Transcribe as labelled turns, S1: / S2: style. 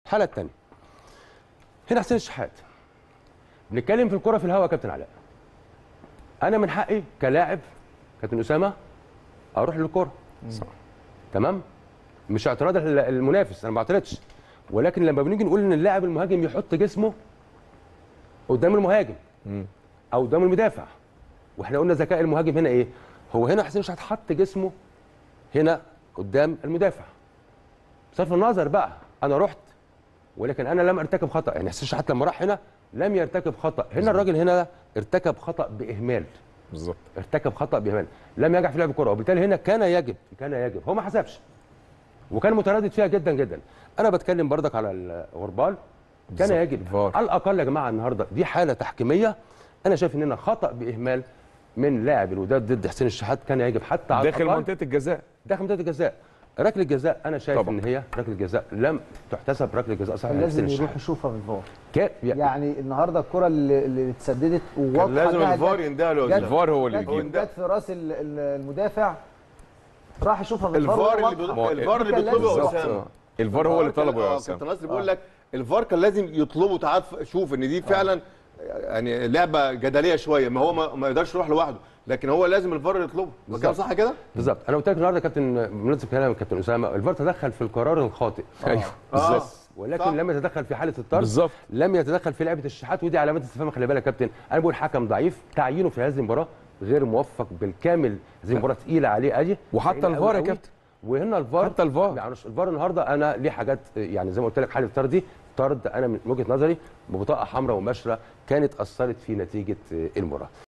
S1: الحاله الثانيه هنا حسين الشحات بنتكلم في الكره في الهواء يا كابتن علاء انا من حقي كلاعب كابتن اسامه اروح للكره
S2: صح
S1: تمام مش اعتراض ال- المنافس انا ما بعترضش ولكن لما بنيجي نقول ان اللاعب المهاجم يحط جسمه قدام المهاجم او قدام المدافع واحنا قلنا ذكاء المهاجم هنا ايه هو هنا حسين شحات حط جسمه هنا قدام المدافع بصرف النظر بقى انا رحت ولكن انا لم ارتكب خطا يعني حسين شحات لما راح هنا لم يرتكب خطا هنا الراجل هنا ارتكب خطا باهمال
S2: بالظبط
S1: ارتكب خطا باهمال لم ينجح في لعب الكره وبالتالي هنا كان يجب كان يجب هو ما حسبش وكان متردد فيها جدا جدا انا بتكلم بردك على الغربال كان
S2: بالظبط.
S1: يجب
S2: الفار.
S1: على الاقل يا جماعه النهارده دي حاله تحكيميه انا شايف ان هنا خطا باهمال من لاعب الوداد ضد حسين الشحات كان يجب حتى على
S2: داخل
S1: الأقل
S2: منطقه الجزاء
S1: داخل منطقه الجزاء ركله الجزاء انا شايف
S2: طبعا.
S1: ان هي ركله جزاء لم تحتسب ركله جزاء صحيح
S3: لازم
S1: لحسين
S3: يروح
S1: الشحات
S3: يشوفها في الفار
S1: كان
S3: يعني النهارده الكره اللي, اللي اتسددت وواضحه
S4: كان لازم
S3: إنها
S4: الفار
S3: جت-
S4: يندهله يا
S3: جت-
S4: أستاذ.
S2: الفار هو اللي
S3: جت-
S2: يجيب
S3: جت في راس ال- ال- المدافع راح يشوفها في الفار
S4: الفار اللي
S3: وهي
S4: بي-
S3: واضحة.
S4: الفار اللي
S3: كان
S4: بيطلبه يا
S3: لازم-
S4: اسامه
S2: الفار هو اللي
S4: كان-
S2: طلبه يا
S4: آه،
S2: اسامه
S4: كابتن نصر بيقول لك الفار كان لازم يطلبه تعال ف- شوف ان دي فعلا يعني لعبه جدليه شويه ما هو ما, ما يقدرش يروح لوحده لكن هو لازم الفار يطلبه ما كان
S1: بالظبط.
S4: صح كده؟
S1: بالظبط انا قلت لك النهارده كابتن بمناسبه كلام كابتن اسامه الفار تدخل في القرار الخاطئ
S2: ايوه
S4: آه.
S2: بالظبط
S1: ولكن
S4: صح.
S1: لم يتدخل في حاله الطرد
S2: بالظبط.
S1: لم يتدخل في لعبه الشحات ودي علامات استفهام خلي بالك يا كابتن انا بقول حكم ضعيف تعيينه في هذه المباراه غير موفق بالكامل هذه المباراه تقيله عليه ادي
S2: وحتى
S1: تقيلة
S2: الفار
S1: أوي
S2: يا
S1: أوي.
S2: كابتن.
S1: وهنا الفار
S2: حتى الفار.
S1: يعني الفار النهارده انا ليه حاجات يعني زي ما قلت لك حاله الطرد دي طرد انا من وجهه نظري ببطاقه حمراء ومباشره كانت اثرت في نتيجه المباراه